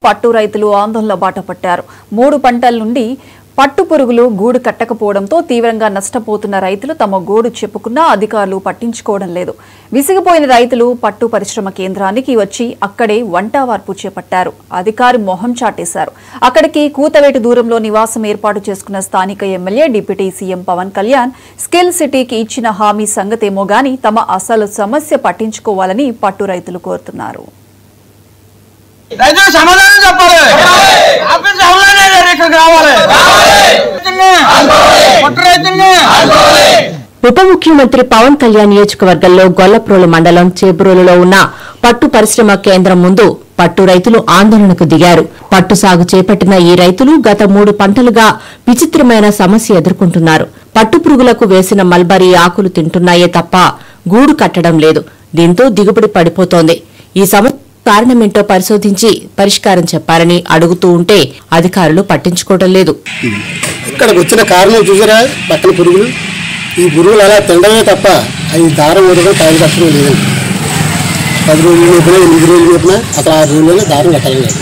పట్టు రైతులు ఆందోళన బాట పట్టారు మూడు పంటల నుండి పట్టు పురుగులు గూడు కట్టకపోవడంతో తీవ్రంగా నష్టపోతున్న రైతులు తమ గోడు చెప్పుకున్నా అధికారులు పట్టించుకోవడం లేదు విసిగిపోయిన రైతులు పట్టు పరిశ్రమ కేంద్రానికి వచ్చి అక్కడే వంటావార్పు చేపట్టారు అధికారి మొహం చాటేశారు అక్కడికి కూతవేటు దూరంలో నివాసం ఏర్పాటు చేసుకున్న స్థానిక MLA deputy CM Pawan Kalyan skill సిటీకి ఇచ్చిన హామీ సంగతేమో గాని తమ అసలు సమస్య పట్టించుకోవాలని పట్టు రైతులు కోరుతున్నారు రైతులు సమాధానం చెప్పాలి ఆఫీస్ అవగానే ఇక్కడికి రావాలి రైతుల్ని, పట్టు రైతుల్ని ఉప ముఖ్యమంత్రి పవన్ కళ్యాణ్ నియోజకవర్గంలో గొల్లప్రోలు మండలం చేబ్రోలులో ఉన్న పట్టు పరిశ్రమ కేంద్రం ముందు పట్టు రైతులు ఆందోళనకు దిగారు పట్టు సాగు చేపట్టిన ఈ రైతులు గత మూడు పంటలుగా విచిత్రమైన సమస్య ఎదుర్కొంటున్నారు పట్టు పురుగులకు వేసిన మల్బరీ ఆకులు తింటున్నాయే తప్ప గూడు కట్టడం లేదు దీంతో దిగుబడి పడిపోతోంది ఈ సమస్య కారణమేంటో పరిశోధించి పరిష్కారం చెప్పాలని అడుగుతూ ఉంటే అధికారులు పట్టించుకోవడం లేదు ఇక్కడికి వచ్చిన కారణం చూసారా పక్కన పురుగులు ఈ పురుగులు అలా తినడమే తప్ప అవి దారం వదలడం టైం కట్టడం లేదండి పది రోజులు చెప్పినా ఎనిమిది రోజులు చెప్పినా అసలు ఆరు రోజుల్లోనే దారం కట్టడం లేదు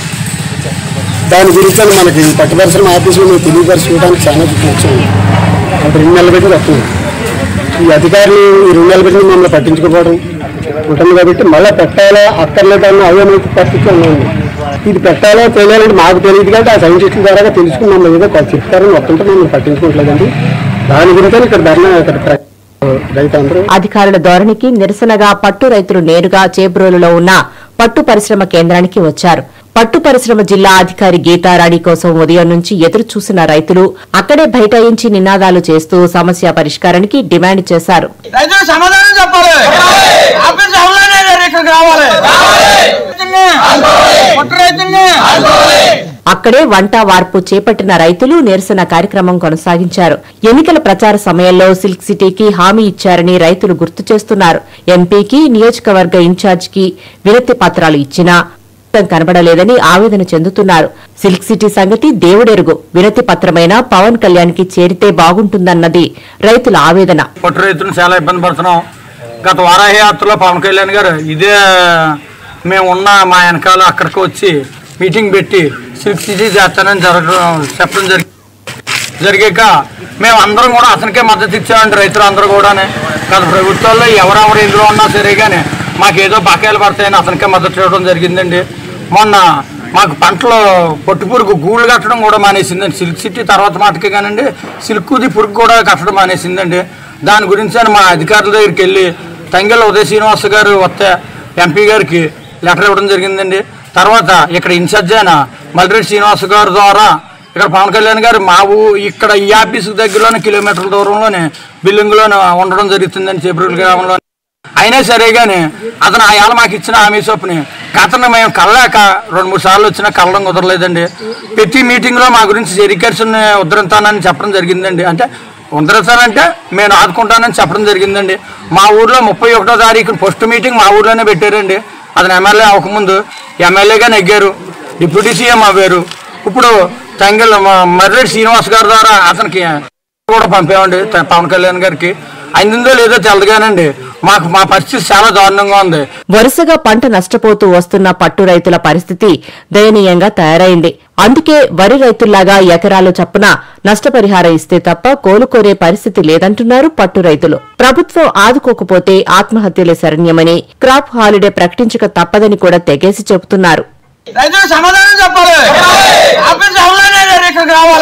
దాని గురించి అని మనకి పట్టు పరిశ్రమ ఆఫీసులో మేము తెలియపరచుకోవడానికి చాలా వచ్చాము ఒక రెండు నెలలు పెట్టి వస్తున్నాం ఈ అధికారులు ఈ రెండు నెలల పెట్టి మమ్మల్ని పట్టించుకోవడం ఉంటుంది కాబట్టి మళ్ళీ పెట్టాలా అక్కర్లేదు అన్న అవేమైతే పరిస్థితి ఉన్నాయండి ఇది పెట్టాలో తెలియాలంటే మాకు తెలియదు కాబట్టి ఆ సైంటిస్టుల ద్వారా తెలుసుకుని మమ్మల్ని ఏదో కొంత చెప్తారని వస్తుంటే మమ్మల్ని పట్టించుకోవట్లేదండి దాని గురించి ఇక్కడ ధర్నా ఇక్కడ ప్ర- రైతులందరూ అధికారుల ధోరణికి నిరసనగా పట్టు రైతులు నేరుగా చేబ్రోలులో ఉన్న పట్టు పరిశ్రమ కేంద్రానికి వచ్చారు పట్టు పరిశ్రమ జిల్లా అధికారి గీతారాణి కోసం ఉదయం నుంచి ఎదురు చూసిన రైతులు అక్కడే బైఠాయించి నినాదాలు చేస్తూ సమస్య పరిష్కారానికి డిమాండ్ చేశారు రైతులు సమాధానం చెప్పాలి ఆఫీస్ అవగానే ఇక్కడికి రావాలి రైతుల్ని, పట్టు రైతుల్ని అక్కడే వంట వార్పు చేపట్టిన రైతులు నిరసన కార్యక్రమం కొనసాగించారు ఎన్నికల ప్రచార సమయంలో సిల్క్ సిటీకి హామీ ఇచ్చారని రైతులు గుర్తు చేస్తున్నారు ఎంపీకి నియోజకవర్గ ఇన్ఛార్జికి వినతి పత్రాలు ఇచ్చినా ఫలితం కనబడలేదని ఆవేదన చెందుతున్నారు సిల్క్ సిటీ సంగతి దేవుడెరుగు వినతి పత్రమైన పవన్ కళ్యాణ్ కి చేరితే బాగుంటుందన్నది రైతుల ఆవేదన పట్టు రైతులను చాలా ఇబ్బంది పడుతున్నాం గత వారాహి యాత్రలో పవన్ కళ్యాణ్ గారు ఇదే మేము ఉన్న మా వెనకాల అక్కడికి వచ్చి మీటింగ్ పెట్టి సిల్క్ సిటీ చేస్తానని జరగడం చెప్పడం జరిగింది జరిగాక మేము అందరం కూడా అతనికే మద్దతు ఇచ్చామండి రైతులు అందరూ కూడానే గత ప్రభుత్వాల్లో ఎవరెవరు ఇందులో ఉన్నా సరే కానీ మాకేదో బకాయిలు పడతాయని అతనికే మద్దతు ఇవ్వడం జరిగిందండి మొన్న మాకు పంటలో పొట్టు పురుగు గూళ్ళు కట్టడం కూడా మానేసిందండి సిల్క్ సిటీ తర్వాత మాటకే కానండి సిల్క్ది పురుగు కూడా కట్టడం మానేసిందండి దాని గురించి అని మా అధికారుల దగ్గరికి వెళ్ళి తంగెల ఉదయ శ్రీనివాస్ గారు వస్తే ఎంపీ గారికి లెటర్ ఇవ్వడం జరిగిందండి తర్వాత ఇక్కడ ఇన్ఛార్జ్ అయిన మల్రెడ్డి శ్రీనివాస్ గారి ద్వారా ఇక్కడ పవన్ కళ్యాణ్ గారు మా ఊ ఇక్కడ ఈ ఆఫీస్ దగ్గరలోనే కిలోమీటర్ల దూరంలోనే బిల్డింగ్లోనే ఉండడం జరుగుతుందని చేపూరు గ్రామంలో అయినా సరే కానీ అతను ఆ ఏళ్ళ మాకు ఇచ్చిన హామీ చొప్పుని గతను మేము కళ్ళాక రెండు మూడు సార్లు వచ్చినా కళ్ళడం కుదరలేదండి ప్రతి మీటింగ్లో మా గురించి సెరికర్స్ని ఉద్ధరింతానని చెప్పడం జరిగిందండి అంటే ఉద్ధరిస్తానంటే నేను ఆదుకుంటానని చెప్పడం జరిగిందండి మా ఊర్లో ముప్పై ఒకటో తారీఖు ఫస్ట్ మీటింగ్ మా ఊర్లోనే పెట్టారండి అతను ఎమ్మెల్యే అవ్వకముందు ఎమ్మెల్యేగా నెగ్గారు డిప్యూటీ సీఎం అవ్వారు ఇప్పుడు తంగల్ మర్రెడ్డి శ్రీనివాస్ గారి ద్వారా అతనికి కూడా పంపామండి త- పవన్ కళ్యాణ్ గారికి అయిందో లేదో తెలదుగానండి మాకు మా పరిస్థితి చాలా దారుణంగా ఉంది వరుసగా పంట నష్టపోతూ వస్తున్న పట్టు రైతుల పరిస్థితి దయనీయంగా తయారైంది అందుకే వరి రైతుల్లాగా ఎకరాలు చప్పున నష్టపరిహారం ఇస్తే తప్ప కోలుకోరే పరిస్థితి లేదంటున్నారు పట్టు రైతులు ప్రభుత్వం ఆదుకోకపోతే ఆత్మహత్యలే శరణ్యమని క్రాప్ హాలిడే ప్రకటించక తప్పదని కూడా తెగేసి చెబుతున్నారు రైతులు సమాధానం చెప్పాలి ఆఫీస్ అవగానే ఇక్కడికి రావాలి